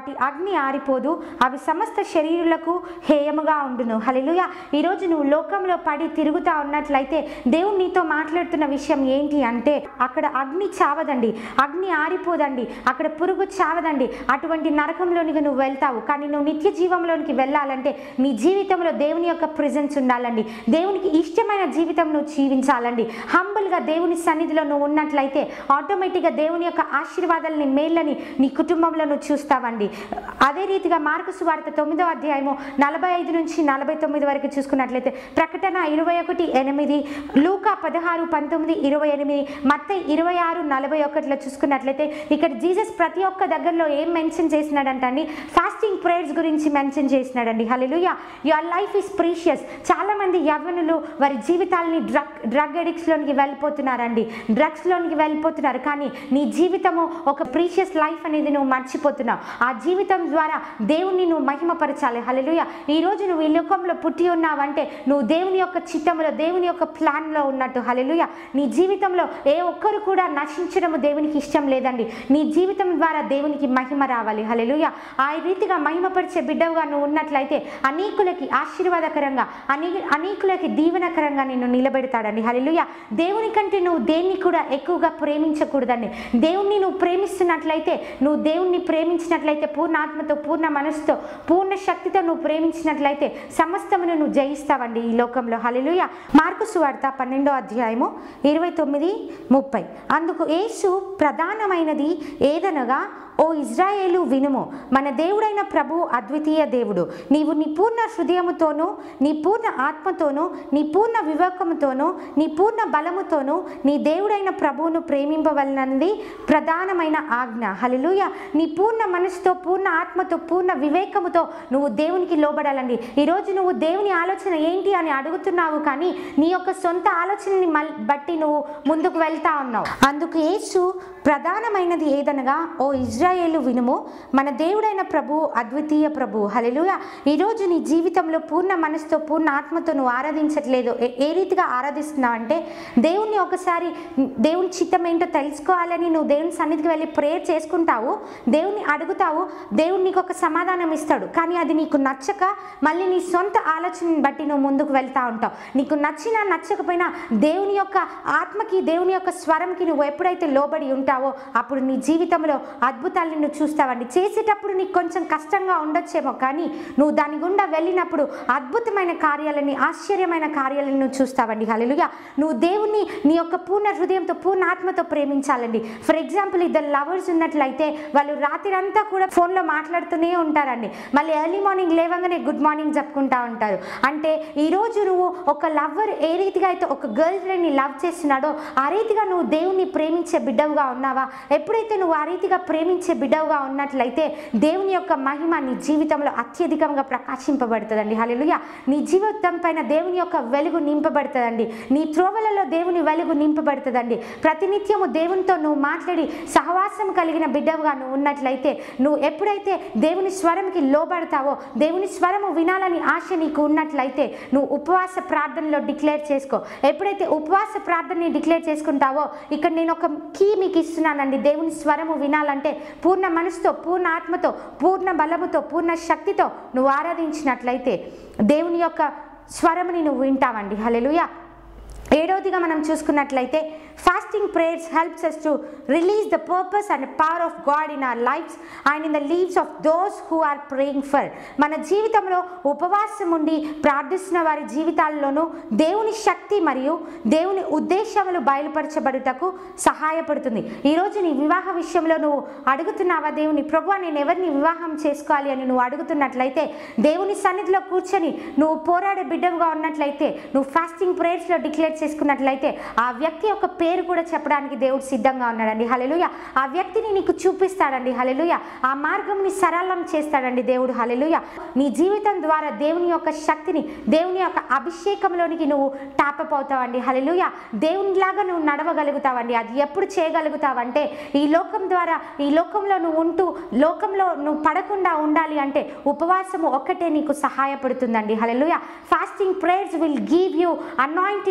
[SPEAKER 4] వాటి అగ్ని ఆరిపోదు అవి సమస్త శరీరులకు హేయముగా ఉండును హల్లెలూయ ఈరోజు నువ్వు లోకంలో పడి తిరుగుతా ఉన్నట్లయితే దేవుడు నీతో మాట్లాడుతున్న విషయం ఏంటి అంటే అక్కడ అగ్ని చావదండి అగ్ని ఆరిపోదండి అక్కడ పురుగు చావదండి అటువంటి నరకంలోనికి నువ్వు వెళ్తావు కానీ నువ్వు నిత్య జీవంలోనికి వెళ్ళాలంటే నీ జీవితంలో దేవుని యొక్క ప్రెజెన్స్ ఉండాలండి దేవునికి ఇష్టమైన జీవితం నువ్వు జీవించాలండి హంబుల్గా దేవుని సన్నిధిలో నువ్వు ఉన్నట్లయితే ఆటోమేటిక్గా దేవుని యొక్క ఆశీర్వాదాలని మేళ్ళని నీ కుటుంబంలో నువ్వు చూస్తావండి అదే రీతిగా మార్కు సువార్త తొమ్మిదో అధ్యాయము నలభై ఐదు నుంచి నలభై తొమ్మిది వరకు చూసుకున్నట్లయితే ప్రకటన ఇరవై ఒకటి ఎనిమిది లూకా పదహారు పంతొమ్మిది ఇరవై ఎనిమిది మత్త ఇరవై ఆరు నలభై ఒకటిలో చూసుకున్నట్లయితే ఇక్కడ జీసస్ ప్రతి ఒక్క దగ్గరలో ఏం మెన్షన్ చేసినాడంట అండి ఫాస్టింగ్ ప్రేయర్స్ గురించి మెన్షన్ చేసినాడండి hallelujah your life is precious చాలా మంది యవ్వనులు వారి జీవితాలని డ్రగ్ డ్రగ్ అడిక్ట్స్లోనికి వెళ్ళిపోతున్నారండి డ్రగ్స్లోనికి వెళ్ళిపోతున్నారు కానీ నీ జీవితము ఒక ప్రీషియస్ లైఫ్ అనేది నువ్వు మర్చిపోతున్నావు ఆ జీవితం ద్వారా దేవుణ్ణి నువ్వు మహిమపరచాలి హల్లెలూయ ఈ రోజు నువ్వు ఈ లోకంలో పుట్టి ఉన్నావంటే నువ్వు దేవుని యొక్క చిత్తంలో దేవుని యొక్క ప్లాన్లో ఉన్నట్టు హల్లెలూయ నీ జీవితంలో ఏ ఒక్కరు కూడా నశించడము దేవునికి ఇష్టం లేదండి నీ జీవితం ద్వారా దేవునికి మహిమ రావాలి హల్లెలూయ ఆ రీతిగా మహిమపరిచే బిడ్డవుగా నువ్వు ఉన్నట్లయితే అనేకులకి ఆశీర్వాదకరంగా అనే అనేకులకి దీవెనకరంగా నిన్ను నిలబెడతాడండి హల్లెలూయ దేవుని కంటే నువ్వు దేన్ని కూడా ఎక్కువగా ప్రేమించకూడదండి దేవుణ్ణి నువ్వు ప్రేమిస్తున్నట్లయితే నువ్వు దేవుణ్ణి ప్రేమించినట్లయితే పూర్ణ ఆత్మతో పూర్ణ మనసుతో పూర్ణ శక్తితో నువ్వు ప్రేమించినట్లయితే సమస్తమును నువ్వు జయిస్తావండి ఈ లోకంలో హల్లెలూయ మార్కు సువార్త పన్నెండో అధ్యాయము ఇరవై తొమ్మిది ముప్పై అందుకు యేసు ప్రధానమైనది ఏదనగా ఓ ఇజ్రాయేలు వినుము మన దేవుడైన ప్రభు అద్వితీయ దేవుడు నీవు నీ పూర్ణ హృదయముతోనూ నీ పూర్ణ ఆత్మతోనూ నీ పూర్ణ వివేకముతోనూ నీ పూర్ణ బలముతోనూ నీ దేవుడైన ప్రభువును ప్రేమింపవలనది ప్రధానమైన ఆజ్ఞ హల్లెలూయ నీ పూర్ణ మనసుతో పూర్ణ ఆత్మతో పూర్ణ వివేకముతో నువ్వు దేవునికి లోబడాలండి ఈరోజు నువ్వు దేవుని ఆలోచన ఏంటి అని అడుగుతున్నావు కానీ నీ యొక్క సొంత ఆలోచనని మల్- బట్టి నువ్వు ముందుకు వెళ్తా ఉన్నావు అందుకు యేసు ప్రధానమైనది ఏదనగా ఓ ఇజ్రాయేలు వినుము మన దేవుడైన ప్రభు అద్వితీయ ప్రభు హల్లెలూయ ఈరోజు నీ జీవితంలో పూర్ణ మనసుతో పూర్ణ ఆత్మతో నువ్వు ఆరాధించట్లేదు ఏ- ఏ రీతిగా ఆరాధిస్తున్నావు అంటే దేవుణ్ణి ఒకసారి దేవుని చిత్తం ఏంటో తెలుసుకోవాలని నువ్వు దేవుని సన్నిధికి వెళ్ళి ప్రేయర్ చేసుకుంటావు దేవుని అడుగుతావు దేవుడు నీకు ఒక సమాధానం ఇస్తాడు కానీ అది నీకు నచ్చక మళ్ళీ నీ సొంత ఆలోచనని బట్టి నువ్వు ముందుకు వెళ్తా ఉంటావు నీకు నచ్చినా నచ్చకపోయినా దేవుని యొక్క ఆత్మకి దేవుని యొక్క స్వరంకి నువ్వు ఎప్పుడైతే లోబడి ఉంటావో అప్పుడు నీ జీవితంలో అద్భుతాలను నువ్వు చూస్తావండి చేసేటప్పుడు నీకు కొంచెం కష్టంగా ఉండొచ్చేమో కానీ నువ్వు దాని గుండా వెళ్ళినప్పుడు అద్భుతమైన కార్యాలని ఆశ్చర్యమైన కార్యాలను నువ్వు చూస్తావండి హల్లెలూయా నువ్వు దేవుణ్ణి నీ యొక్క పూర్ణ హృదయంతో పూర్ణ ఆత్మతో ప్రేమించాలండి ఫర్ ఎగ్జాంపుల్ ఇద్దరు లవర్స్ ఉన్నట్లయితే వాళ్ళు రాత్రి అంతా కూడా ఫోన్లో మాట్లాడుతూనే ఉంటారండి మళ్ళీ ఎర్లీ మార్నింగ్ లేవగానే గుడ్ మార్నింగ్ చెప్పుకుంటా ఉంటారు అంటే ఈరోజు నువ్వు ఒక లవ్వర్ ఏ రీతిగా అయితే ఒక గర్ల్ ఫ్రెండ్ని లవ్ చేస్తున్నాడో ఆ రీతిగా నువ్వు దేవుణ్ణి ప్రేమించే బిడ్డవుగా ఉన్నావా ఎప్పుడైతే నువ్వు ఆ రీతిగా ప్రేమించే బిడ్డవుగా ఉన్నట్లయితే దేవుని యొక్క మహిమ నీ జీవితంలో అత్యధికంగా ప్రకాశింపబడుతుందండి హల్లెలూయా నీ జీవితం పైన దేవుని యొక్క వెలుగు నింపబడుతుందండి నీ త్రోవలలో దేవుని వెలుగు నింపబడుతుందండి ప్రతినిత్యము దేవునితో నువ్వు మాట్లాడి సహవాసం కలిగిన బిడ్డవుగా నువ్వు ఉన్నట్లయితే నువ్వు ఎప్పుడైతే దేవుని స్వరంకి లోబడతావో దేవుని స్వరము వినాలని ఆశ నీకు ఉన్నట్లయితే నువ్వు ఉపవాస ప్రార్థనలో డిక్లేర్ చేసుకో ఎప్పుడైతే ఉపవాస ప్రార్థనని డిక్లేర్ చేసుకుంటావో ఇక్కడ నేను ఒక కీ మీకు ఇస్తున్నానండి దేవుని స్వరము వినాలంటే పూర్ణ మనసుతో పూర్ణ ఆత్మతో పూర్ణ బలముతో పూర్ణ శక్తితో నువ్వు ఆరాధించినట్లయితే దేవుని యొక్క స్వరముని నువ్వు వింటావండి హల్లెలూయా ఏడవదిగా మనం చూసుకున్నట్లయితే fasting prayers helps us to release the purpose and power of God in our lifes and in the lives of those who are praying for మన జీవితంలో ఉపవాసం ఉండి ప్రార్థిస్తున్న వారి జీవితాల్లోనూ దేవుని శక్తి మరియు దేవుని ఉద్దేశములు బయలుపరచబడుటకు సహాయపడుతుంది ఈరోజు నీ వివాహ విషయంలో నువ్వు అడుగుతున్నావా దేవుని ప్రభు నేను ఎవరిని వివాహం చేసుకోవాలి అని నువ్వు అడుగుతున్నట్లయితే దేవుని సన్నిధిలో కూర్చొని నువ్వు పోరాడే బిడ్డవుగా ఉన్నట్లయితే నువ్వు ఫాస్టింగ్ ప్రేయర్స్లో డిక్లేర్ చేసుకున్నట్లయితే ఆ వ్యక్తి యొక్క పేరు కూడా చెప్పడానికి దేవుడు సిద్ధంగా ఉన్నాడండి హలెలుయ ఆ వ్యక్తిని నీకు చూపిస్తాడండి హలెలుయ ఆ మార్గంని సరళం చేస్తాడండి దేవుడు హలెలుయ నీ జీవితం ద్వారా దేవుని యొక్క శక్తిని దేవుని యొక్క అభిషేకంలోనికి నువ్వు టాపప్ అవుతావండి హలెలుయ దేవునిలాగా నువ్వు నడవగలుగుతావండి అది ఎప్పుడు చేయగలుగుతావంటే ఈ లోకం ద్వారా ఈ లోకంలో నువ్వు ఉంటూ లోకంలో నువ్వు పడకుండా ఉండాలి అంటే ఉపవాసము ఒక్కటే నీకు సహాయపడుతుందండి hallelujah fasting prayers will give you anointing in your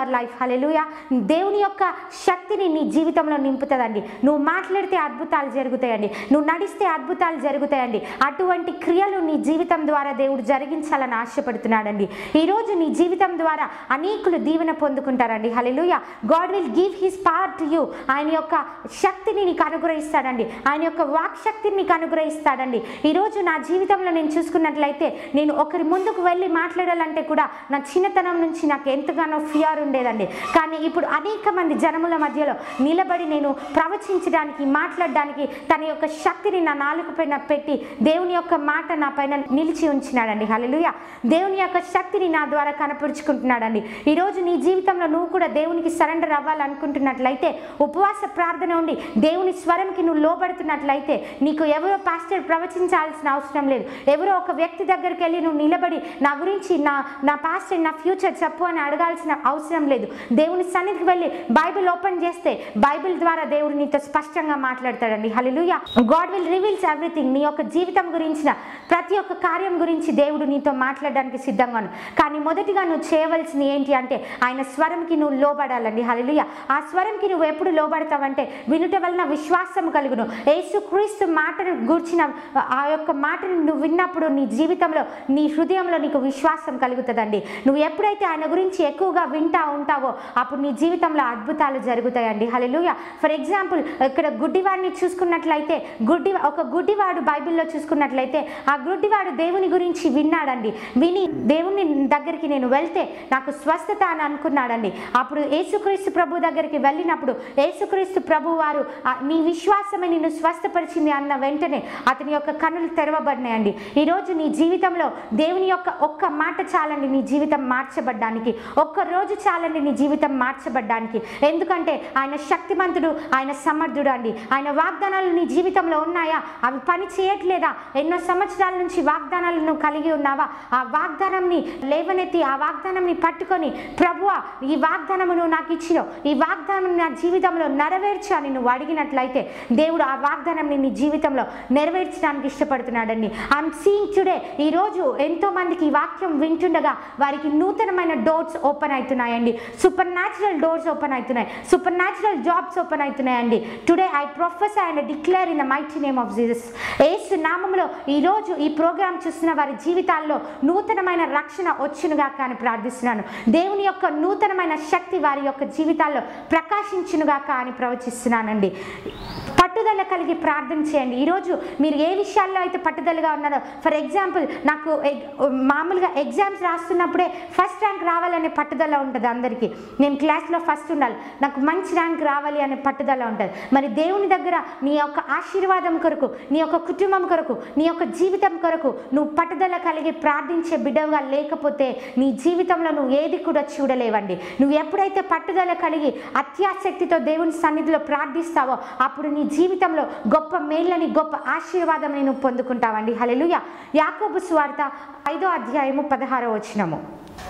[SPEAKER 4] your life hallelujah దేవుని యొక్క శక్తిని నీ జీవితంలో నింపుతుందండి నువ్వు మాట్లాడితే అద్భుతాలు జరుగుతాయండి నువ్వు నడిస్తే అద్భుతాలు జరుగుతాయండి అటువంటి క్రియలు నీ జీవితం ద్వారా దేవుడు జరిగించాలని ఆశపడుతున్నాడండి ఈరోజు నీ జీవితం ద్వారా అనేకులు దీవెన పొందుకుంటారండి hallelujah God will give his power to you ఆయన యొక్క శక్తిని నీకు అనుగ్రహిస్తాడండి ఆయన యొక్క వాక్ శక్తిని నీకు అనుగ్రహిస్తాడండి ఈరోజు నా జీవితంలో నేను చూసుకున్నట్లయితే నేను ఒకరి ముందుకు వెళ్ళి మాట్లాడాలంటే కూడా నా చిన్నతనం నుంచి నాకు ఎంతగానో ఫియర్ ఉండేదండి కానీ ఇప్పుడు అనేక మంది జనముల మధ్యలో నిలబడి నేను ప్రవచించడానికి మాట్లాడడానికి తన యొక్క శక్తిని నా నాలుగు పైన పెట్టి దేవుని యొక్క మాట నా పైన నిలిచి ఉంచినాడండి హల్లెలూయా దేవుని యొక్క శక్తిని నా ద్వారా కనపరుచుకుంటున్నాడండి ఈరోజు నీ జీవితంలో నువ్వు కూడా దేవునికి సరెండర్ అవ్వాలనుకుంటున్నట్లయితే ఉపవాస ప్రార్థన ఉండి దేవుని స్వరంకి నువ్వు లోబడుతున్నట్లయితే నీకు ఎవరో పాస్టర్ ప్రవచించాల్సిన అవసరం లేదు ఎవరో ఒక వ్యక్తి దగ్గరికి వెళ్ళి నువ్వు నిలబడి నా గురించి నా నా పాస్టర్ నా ఫ్యూచర్ చెప్పు అని అడగాల్సిన అవసరం లేదు దేవుని సన్నిధికి వెళ్ళి బైబిల్ ఓపెన్ చేస్తే బైబిల్ ద్వారా దేవుడు నీతో స్పష్టంగా మాట్లాడతాడండి hallelujah God will reveals everything నీ యొక్క జీవితం గురించిన ప్రతి ఒక్క కార్యం గురించి దేవుడు నీతో మాట్లాడడానికి సిద్ధంగా ఉన్నాడు కానీ మొదటిగా నువ్వు చేయవలసింది ఏంటి అంటే ఆయన స్వరంకి నువ్వు లోబడాలండి హల్లెలూయా ఆ స్వరంకి నువ్వు ఎప్పుడు లోబడతావంటే వినుట వలన విశ్వాసం కలుగును యేసు క్రీస్తు మాటను గూర్చిన ఆ యొక్క మాటను నువ్వు విన్నప్పుడు నీ జీవితంలో నీ హృదయంలో నీకు విశ్వాసం కలుగుతుందండి నువ్వు ఎప్పుడైతే ఆయన గురించి ఎక్కువగా వింటా ఉంటావో అప్పుడు నీ జీవితంలో అద్భుతాలు జరుగుతాయండి హల్లెలూయా ఫర్ ఎగ్జాంపుల్ ఇక్కడ గుడ్డివాడిని చూసుకున్నట్లయితే గుడ్డి ఒక గుడ్డివాడు బైబిల్లో చూసుకున్నట్లయితే ఆ గుడ్డివాడు దేవుని గురించి విన్నాడండి విని దేవుని దగ్గరికి నేను వెళ్తే నాకు స్వస్థత అని అనుకున్నాడండి అప్పుడు యేసుక్రీస్తు ప్రభు దగ్గరికి వెళ్ళినప్పుడు యేసుక్రీస్తు ప్రభు వారు "ఆ, నీ విశ్వాసమే నిన్ను స్వస్థపరిచింది అన్న వెంటనే అతని యొక్క కనులు తెరవబడినాయండి ఈరోజు నీ జీవితంలో దేవుని యొక్క ఒక్క మాట చాలండి నీ జీవితం మార్చబడ్డానికి ఒక్క రోజు చాలండి నీ జీవితం మార్చబడ్డానికి ఎందుకంటే ఆయన శక్తిమంతుడు ఆయన సమర్థుడు అండి ఆయన వాగ్దానాలు నీ జీవితంలో ఉన్నాయా అవి పని చేయట్లేదా ఎన్నో సంవత్సరాల నుంచి వాగ్దానాలు నువ్వు కలిగి ఉన్నావా ఆ వాగ్దానంని లేవనెత్తి ఆ వాగ్దానంని పట్టుకొని ప్రభువా ఈ వాగ్దానము నువ్వు నాకు ఇచ్చినావు ఈ వాగ్దానం నా జీవితంలో నెరవేర్చు అని నువ్వు అడిగినట్లయితే దేవుడు ఆ వాగ్దానంని నీ జీవితంలో నెరవేర్చడానికి ఇష్టపడుతున్నాడండి ఐఎమ్ సీయింగ్ టుడే ఈరోజు ఎంతో మందికి ఈ వాక్యం వింటుండగా వారికి నూతనమైన డోర్స్ ఓపెన్ అవుతున్నాయండి సూపర్ న్యాచురల్ డోర్స్ ఓపెన్ అవుతున్నాయి సూపర్ న్యాచురల్ జాబ్స్ ఓపెన్ అవుతున్నాయండి today I profess and declare in the mighty name of Jesus ఏసు నామంలో ఈరోజు ఈ ప్రోగ్రాం చూస్తున్న వారి జీవితాల్లో నూతనమైన రక్షణ వచ్చునుగా కానీ ప్రార్థిస్తున్నాను దేవుని యొక్క నూతనమైన శక్తి వారి యొక్క జీవితాల్లో ప్రకాశించునుగా కానీ ప్రవచిస్తున్నానండి పట్టుదల కలిగి ప్రార్థన చేయండి ఈరోజు మీరు ఏ విషయాల్లో అయితే పట్టుదలగా ఉన్నారో ఫర్ ఎగ్జాంపుల్ నాకు ఎగ్- మామూలుగా ఎగ్జామ్స్ రాస్తున్నప్పుడే ఫస్ట్ ర్యాంక్ రావాలనే పట్టుదల ఉంటుంది అందరికీ నేను క్లాస్లో ఫస్ట్ ఉండాలి నాకు మంచి ర్యాంక్ రావాలి అనే పట్టుదల ఉంటుంది మరి దేవుని దగ్గర నీ యొక్క ఆశీర్వాదం కొరకు నీ యొక్క కుటుంబం కొరకు నీ యొక్క జీవితం కొరకు నువ్వు పట్టుదల కలిగి ప్రార్థించే బిడ్డగా లేకపోతే నీ జీవితంలో నువ్వు ఏది కూడా చూడలేవండి నువ్వు ఎప్పుడైతే పట్టుదల కలిగి అత్యాసక్తితో దేవుని సన్నిధిలో ప్రార్థిస్తావో అప్పుడు నీ జీవితంలో గొప్ప మేళ్ళని గొప్ప ఆశీర్వాదం నువ్వు పొందుకుంటావండి హల్లెలూయా యాకోబు స్వార్త ఐదో అధ్యాయము పదహారో వచనము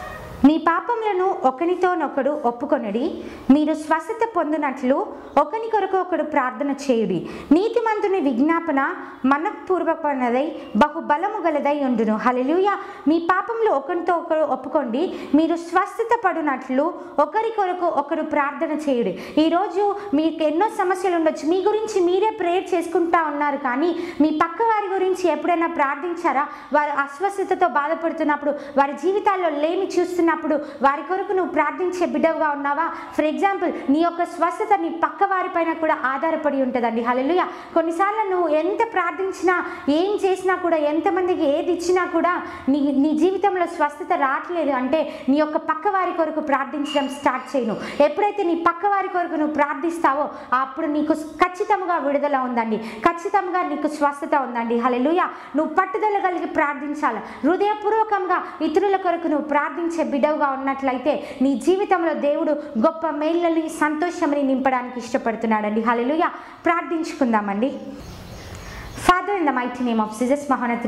[SPEAKER 4] మీ పాపములను ఒకనితోనొకడు ఒప్పుకొనడి మీరు స్వస్థత పొందినట్లు ఒకని కొరకు ఒకడు ప్రార్థన చేయుడి నీతిమంతుని విజ్ఞాపన మనఃపూర్వకమైనదై బహు బలము గలదై ఉండును హల్లెలూయా మీ పాపములు ఒకరితో ఒకరు ఒప్పుకోండి మీరు స్వస్థత పడునట్లు ఒకరి కొరకు ఒకరు ప్రార్థన చేయుడి ఈరోజు మీకు ఎన్నో సమస్యలు ఉండొచ్చు మీ గురించి మీరే ప్రేయర్ చేసుకుంటా ఉన్నారు కానీ మీ పక్క వారి గురించి ఎప్పుడైనా ప్రార్థించారా వారు అస్వస్థతతో బాధపడుతున్నప్పుడు వారి జీవితాల్లో లేమి చూస్తున్నప్పుడు వారి కొరకు నువ్వు ప్రార్థించే బిడ్డవుగా ఉన్నావా ఫర్ ఎగ్జాంపుల్ నీ యొక్క స్వస్థత నీ పక్క వారి పైన కూడా ఆధారపడి ఉంటుందండి హల్లెలూయా కొన్నిసార్లు నువ్వు ఎంత ప్రార్థించినా ఏం చేసినా కూడా ఎంతమందికి ఏది ఇచ్చినా కూడా నీ నీ జీవితంలో స్వస్థత రావట్లేదు అంటే నీ యొక్క పక్క వారి కొరకు ప్రార్థించడం స్టార్ట్ చేయను ఎప్పుడైతే నీ పక్క వారి కొరకు నువ్వు ప్రార్థిస్తావో అప్పుడు నీకు ఖచ్చితంగా విడుదల ఉందండి ఖచ్చితంగా నీకు స్వస్థత ఉందండి హల్లెలూయా నువ్వు పట్టుదల కలిగి ప్రార్థించాలి హృదయపూర్వకంగా ఇతరుల కొరకు నువ్వు ప్రార్థించే బిడవుగా ఉన్నట్లయితే నీ జీవితంలో దేవుడు గొప్ప మేళ్ళని సంతోషమని నింపడానికి ఇష్టపడుతున్నాడండి హల్లెలూయా ప్రార్థించుకుందామండి father in the mighty name of Jesus మహోన్నతుడా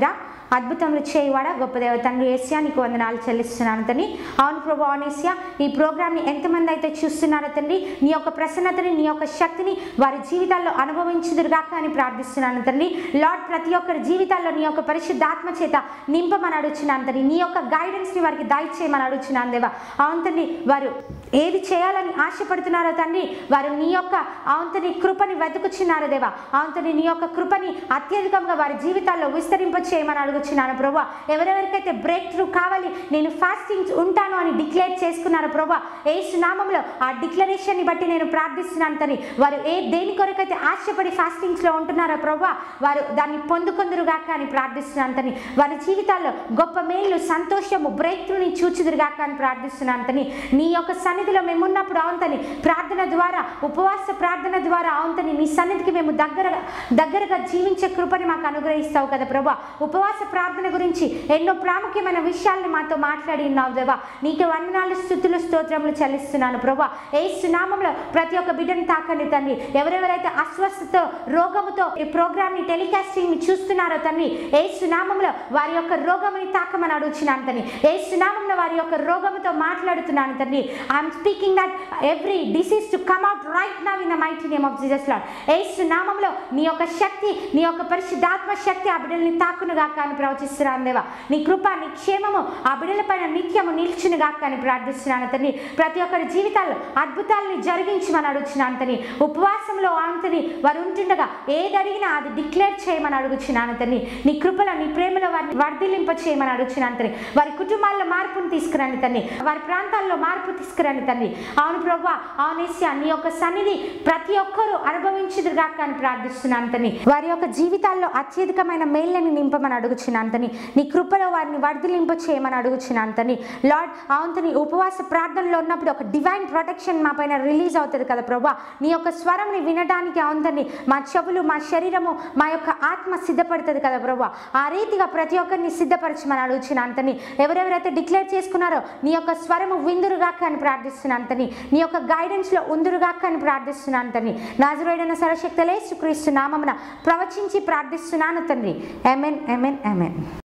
[SPEAKER 4] అద్భుతములు చేయవాడా గొప్ప దేవ తండ్రి ఏసియా నీకు వందనాలు చెల్లిస్తున్నాను తండ్రి అవును ప్రభు అవునేసియా ఈ ప్రోగ్రామ్ని ఎంతమంది అయితే చూస్తున్నారో తండ్రి నీ యొక్క ప్రసన్నతని నీ యొక్క శక్తిని వారి జీవితాల్లో అనుభవించుదురుగాక అని ప్రార్థిస్తున్నాను తండ్రి లార్డ్ ప్రతి ఒక్కరి జీవితాల్లో నీ యొక్క పరిశుద్ధాత్మ చేత నింపమని అడుగుచున్నాను తండ్రి నీ యొక్క గైడెన్స్ని వారికి దయచేయమని అడుగుచున్నాను దేవా అవును తండ్రి వారు ఏది చేయాలని ఆశపడుతున్నారో తండ్రి వారు నీ యొక్క అవును తండ్రి కృపని వెతుకుచున్నారు దేవా అవును తండ్రి నీ యొక్క కృపని అత్యధికంగా వారి జీవితాల్లో విస్తరింప చేయమని అడుగుచున్నాను ప్రభా ఎవరెవరికైతే బ్రేక్ త్రూ కావాలి నేను ఫాస్టింగ్ ఉంటాను అని డిక్లేర్ చేసుకున్నారు ప్రభా ఏ సునామంలో ఆ డిక్లరేషన్ని బట్టి నేను ప్రార్థిస్తున్నాను తండ్రి వారు ఏ దేని కొరకైతే ఆశపడి ఫాస్టింగ్స్లో ఉంటున్నారో ప్రభా వారు దాన్ని పొందుకొందురుగాక అని ప్రార్థిస్తున్నాను తండ్రి వారి జీవితాల్లో గొప్ప మేలు సంతోషము బ్రేక్ త్రూని చూచుదురుగాక అని ప్రార్థిస్తున్నాను తండ్రి నీ యొక్క సన్నిధిలో మేము ఉన్నప్పుడు అవుతని ప్రార్థన ద్వారా ఉపవాస ప్రార్థన ద్వారా అవుతని నీ సన్నిధికి మేము దగ్గరగా దగ్గరగా జీవించే కృపని మాకు అనుగ్రహిస్తావు కదా ప్రభా ఉపవాస ప్రార్థన గురించి ఎన్నో ప్రాముఖ్యమైన విషయాల్ని మాతో మాట్లాడి ఉన్నావు దేవా నీకు వందనాలు స్థుతులు స్తోత్రములు చెల్లిస్తున్నాను ప్రభా ఏ సునామంలో ప్రతి ఒక్క బిడ్డను తాకండి తండ్రి ఎవరెవరైతే అస్వస్థతో రోగముతో ఈ ప్రోగ్రామ్ ని టెలికాస్టింగ్ ని చూస్తున్నారో తండ్రి ఏ సునామంలో వారి యొక్క రోగముని తాకమని అడుగుచున్నాను తండ్రి ఏ సునామంలో వారి యొక్క రోగముతో మాట్లాడుతున్నాను తండ్రి I'm speaking that every disease to come out right now in the mighty name of Jesus lord ఏ సునామంలో నీ యొక్క శక్తి నీ యొక్క పరిశుద్ధాత్మ శక్తి ఆ బిడ్డల్ని తాకును గాక అని ప్రవచిస్తున్నాను దేవా నీ కృప నీ క్షేమము ఆ బిడ్డల పైన నిత్యము నిల్చును గాక అని ప్రార్థిస్తున్నాను తండ్రి ప్రతి ఒక్కరి జీవితాల్లో అద్భుతాలని జరిగించమని అడుగుచున్నాను తండ్రి ఉపవాసంలో ఆంతని వారు ఉంటుండగా ఏది అడిగినా అది డిక్లేర్ చేయమని అడుగుచున్నాను తండ్రి నీ కృపలో నీ ప్రేమలో వారిని వర్ధిల్లింప చేయమని అడుగుచున్నాను తండ్రి వారి కుటుంబాల్లో మార్పును తీసుకురండి తండ్రి వారి ప్రాంతాల్లో మార్పు తీసుకురండి తండ్రి అవును ప్రభా అవునేస్యా నీ యొక్క సన్నిధి ప్రతి ఒక్కరూ అనుభవించుదురుగాక అని ప్రార్థిస్తున్నాను తండ్రి వారి యొక్క జీవితాల్లో అత్యధికమైన మేళ్ళని నింపమని అడుగుచున్నాను తండ్రి నీ కృపలో వారిని వర్ధిలింప చేయమని అడుగుచున్నాను తండ్రి లార్డ్ అవును ఉపవాస ప్రార్థనలో ఉన్నప్పుడు ఒక డివైన్ ప్రొటెక్షన్ మా పైన రిలీజ్ అవుతుంది కదా ప్రభా నీ యొక్క స్వరంని వినడానికి అవుతుంది మా చెవులు మా శరీరము మా యొక్క ఆత్మ సిద్ధపడుతుంది కదా ప్రభా ఆ రీతిగా ప్రతి ఒక్కరిని సిద్ధపరచమని అడుగుచున్నాను తండ్రి ఎవరెవరైతే డిక్లేర్ చేసుకున్నారో నీ యొక్క స్వరము విందురుగాక అని ప్రార్థిస్తున్నాను తండ్రి నీ యొక్క గైడెన్స్లో ఉందురుగాక అని ప్రార్థిస్తున్నాను తండ్రి నాజురైన సర్వశక్తలే సుక్రీస్తు నామమున ప్రవచించి ప్రార్థిస్తున్నాను తండ్రి ఎమెన్ ఎమెన్ ఎమెన్